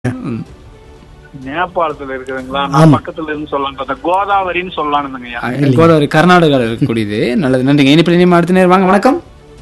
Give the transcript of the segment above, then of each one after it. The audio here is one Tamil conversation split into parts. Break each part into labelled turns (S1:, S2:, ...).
S1: ம்.
S2: நேபாளத்துல இருக்குதுங்களா நான் பக்கத்துல இருந்து சொல்லலாம்னு பார்த்தேன் கோதாவரின்னு சொல்லலாம்னுங்க ஐயா
S1: கோதாவரி கர்நாடகாவில் இருக்கக்கூடியது நல்லது நன்றிங்க இனிப்பு இனிமே அடுத்த நேரம் வாங்க வணக்கம்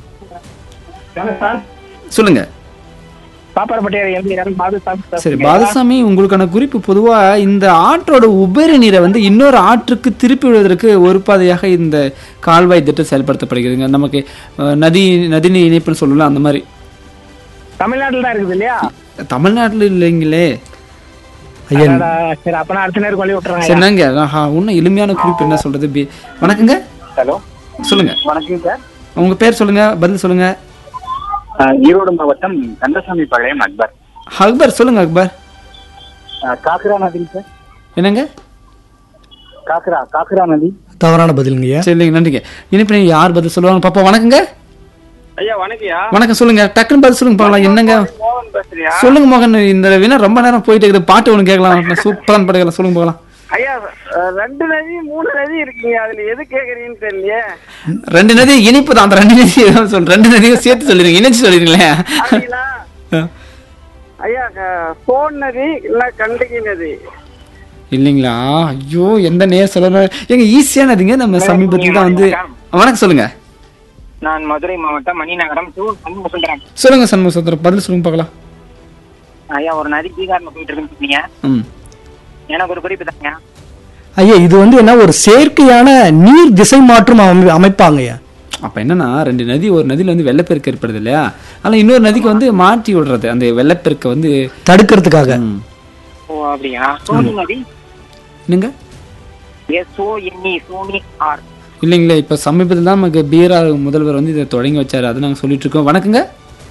S1: சொல்லுங்க
S3: பாப்பாரப்பட்டியார் எம்பி பாதுகாப்பு
S1: சரி பாலசாமி உங்களுக்கான குறிப்பு பொதுவா இந்த ஆற்றோட உபரி நீரை வந்து இன்னொரு ஆற்றுக்கு திருப்பி விடுவதற்கு ஒரு பாதையாக இந்த கால்வாய் திட்டம் செயல்படுத்தப்படுகிறதுங்க நமக்கு அஹ், நதி நதிநீர் இணைப்புன்னு சொல்லலாம் அந்த மாதிரி
S3: தமிழ்நாட்டுல தான் இருக்குது இல்லையா
S1: தமிழ்நாட்டில் இல்லைங்களே
S4: ஐயா
S3: அடடா, சரி அப்ப நான் அடுத்த நேரம் கொள்ளி விட்டுறேன்
S1: சரி நாங்க ஆஹா, இன்னும் எளிமையான குறிப்பு என்ன சொல்றது பி- வணக்கங்க
S2: ஹலோ
S1: சொல்லுங்க
S2: வணக்கம் சார்
S1: உங்க பேர் சொல்லுங்க பதில் சொல்லுங்க
S2: ஈரோடு மாவட்டம் கந்தசாமி பாளையம் அக்பர்
S1: அக்பர் சொல்லுங்க அக்பர்
S2: காக்கரா நதிங்க சார்
S1: என்னங்க
S2: காக்கரா காக்கரா நதி
S4: தவறான பதிலுங்கய்யா
S1: சரி இல்லைங்க நன்றிங்க இனிப்பு நீங்க யார் பதில் சொல்லுவாங்க பாப்பா வணக்கங்க
S2: ஐயா வணக்கம்யா
S1: வணக்கம் சொல்லுங்க டக்குன்னு பதில் சொல்லுங்க பார்க்கலாம் என்னங்க
S2: மோகன் பேசுறியா
S1: சொல்லுங்க மகன் இந்த வினா ரொம்ப நேரம் போயிட்டு இருக்குது பாட்டு ஒன்று கேட்கலாம் சூப்பரான பாட்டு கேட்கலாம் சொல்லுங்க பார்க்கலாம்
S3: ஐயா அஹ், ரெண்டு நதி மூணு நதி இருக்குங்க அதுல எது கேக்குறீங்கன்னு தெரியலையே
S1: ரெண்டு நதி இனிப்பு தான் அந்த ரெண்டு நதி ஏதாவது சொல்லு ரெண்டு நதியும் சேர்த்து சொல்லிடுங்க இணைச்சு சொல்லிடுங்களேன்
S3: அப்படிங்களா? ஐயா க- சோன் நதி இல்ல கண்டகி நதி
S1: இல்லைங்களா ஐயோ எந்த நேர் சொல்லணும் எங்க ஈஸியானதுங்க நம்ம சமீபத்தில் தான் வந்து வணக்கம் சொல்லுங்க
S5: நான் மதுரை மாவட்டம் மணிநகரம் டூ சண்முக சுந்தரம்
S1: சொல்லுங்க சண்முக சுந்தரம் பதில் சொல்லுங்க பார்க்கலாம்
S5: ஐயா ஒரு நதி பீகார்ல போயிட்டு இருக்குன்னு சொன்னீங்க
S1: ம்
S5: எனக்கு ஒரு குறிப்பு தாங்க
S4: ஐயா இது வந்து என்ன ஒரு செயற்கையான நீர் திசை மாற்றும் அமை- அமைப்பாங்கய்யா
S1: அப்ப என்னன்னா ரெண்டு நதி ஒரு நதியில வந்து வெள்ளப்பெருக்கு ஏற்படுது இல்லையா ஆனா இன்னொரு நதிக்கு வந்து மாற்றி விடுறது அந்த வெள்ளப்பெருக்க வந்து
S4: தடுக்கிறதுக்காக
S1: ம்.
S5: ஓ அப்படியா சோனி நதி
S1: என்னங்க
S5: எஸ் ஓ என்இ சோனி ஆர்
S1: இல்லைங்களே இப்ப சமீபத்தில் தான் நமக்கு பீகார் முதல்வர் வந்து இதை தொடங்கி வச்சாரு அது நாங்க சொல்லிட்டு இருக்கோம் வணக்கங்க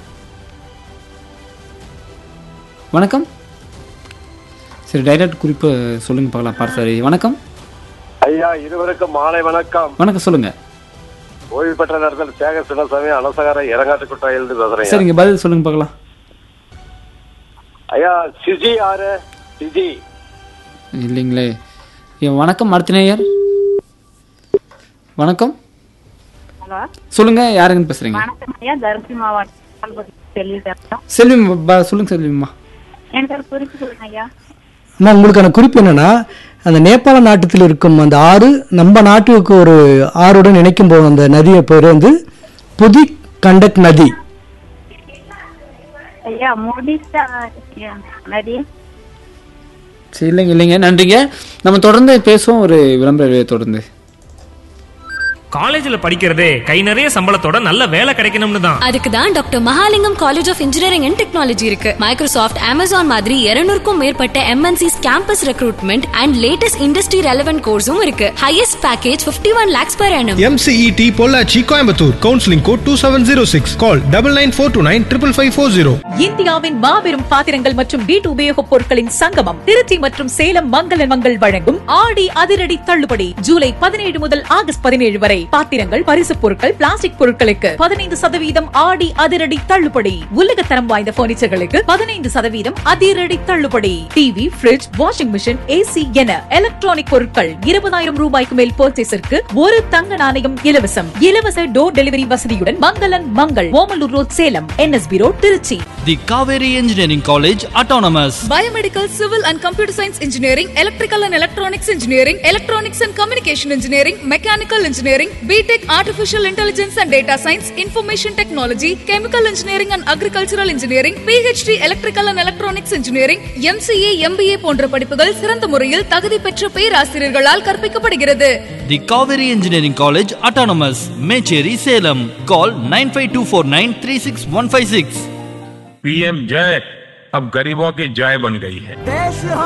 S1: வணக்கம் சரி டைரக்ட் குறிப்பு சொல்லுங்க பார்க்கலாம் பார்த்தாரி வணக்கம்
S6: ஐயா இருவருக்கும் மாலை வணக்கம்
S1: வணக்கம் சொல்லுங்க
S6: ஓய்வு பெற்ற நேரத்தில் சேகர் சின்னசாமி அலசகார இறங்காட்டு குட்டாயிலிருந்து பேசுறேன்
S1: சரிங்க பதில் சொல்லுங்க பார்க்கலாம்
S6: ஐயா சிஜி ஆறு சிஜி
S1: இல்லைங்களே ஏன் வணக்கம் மருத்துவநேயர் வணக்கம்
S7: ஹலோ
S1: சொல்லுங்க யாருங்கன்னு பேசுறீங்க
S7: வணக்கம் ஐயா தருமபுரி மாவட்டம் செல்வி பேசுறோம்
S1: செல்வி ப- சொல்லுங்க செல்விம்மா
S7: எனக்கு ஒரு குறிப்பு சொல்லுங்க ஐயா
S4: அம்மா உங்களுக்கான குறிப்பு என்னன்னா அந்த நேபாள நாட்டத்தில் இருக்கும் அந்த ஆறு நம்ம நாட்டுக்கு ஒரு ஆறுடன் இணைக்கும் போது அந்த நதியை பேர் வந்து புதி கண்டக் நதி
S7: ஐயா முடிசா நதி
S1: சரி இல்லைங்க இல்லைங்க நன்றிங்க நம்ம தொடர்ந்து பேசுவோம் ஒரு விளம்பர இடைவெளியை தொடர்ந்து
S8: காலேஜ்ல படிக்கிறதே கை நிறைய சம்பளத்தோட நல்ல வேலை கிடைக்கணும்னு தான்
S9: அதுக்கு தான் doctor Mahalingam college of engineering and technology இருக்கு மைக்ரோசாஃப்ட் அமேசான் மாதிரி 200 மேற்பட்ட MNCs campus recruitment and latest industry relevant கோர்ஸும் இருக்கு highest package 51 one lakhs per annum
S10: MCET Pollachi Coimbatore counselling code two seven zero six call double nine four two nine triple five four zero
S11: இந்தியாவின் மாபெரும் பாத்திரங்கள் மற்றும் வீட்டு உபயோகப் பொருட்களின் சங்கமம் திருச்சி மற்றும் சேலம் மங்கள மங்கள் வழங்கும் ஆடி அதிரடி தள்ளுபடி ஜூலை பதினேழு முதல் ஆகஸ்ட் பதினேழு வரை பாத்திரங்கள் பரிசுப் பொருட்கள் பிளாஸ்டிக் பொருட்களுக்கு பதினைந்து சதவீதம் ஆடி அதிரடி தள்ளுபடி உலகத்தரம் வாய்ந்த பர்னிச்சர்களுக்கு பதினைந்து சதவீதம் அதிரடி தள்ளுபடி TV fridge washing machine AC என எலக்ட்ரானிக் பொருட்கள் இருபதாயிரம் ரூபாய்க்கு மேல் பர்ச்சேஸிற்கு ஒரு தங்க நாணயம் இலவசம் இலவச டோர் டெலிவரி வசதியுடன் மங்களன் Mangal Omalur road Salem NSB road Trichy
S12: the Kaveri engineering college autonomous
S9: biomedical civil and computer science engineering electrical and electronics engineering electronics and communication engineering mechanical engineering BTech artificial intelligence and data science information technology chemical engineering and agricultural engineering PhD electrical and electronics engineering MCA MBA போன்ற படிப்புகள் சிறந்த முறையில் தகுதி பெற்ற பேராசிரியர்களால் கற்பிக்கப்படுகிறது
S12: the Kaveri engineering college autonomous Mecheri Salem call nine five two four nine three six one five six
S13: PM जय अब गरीबों की जय बन गई है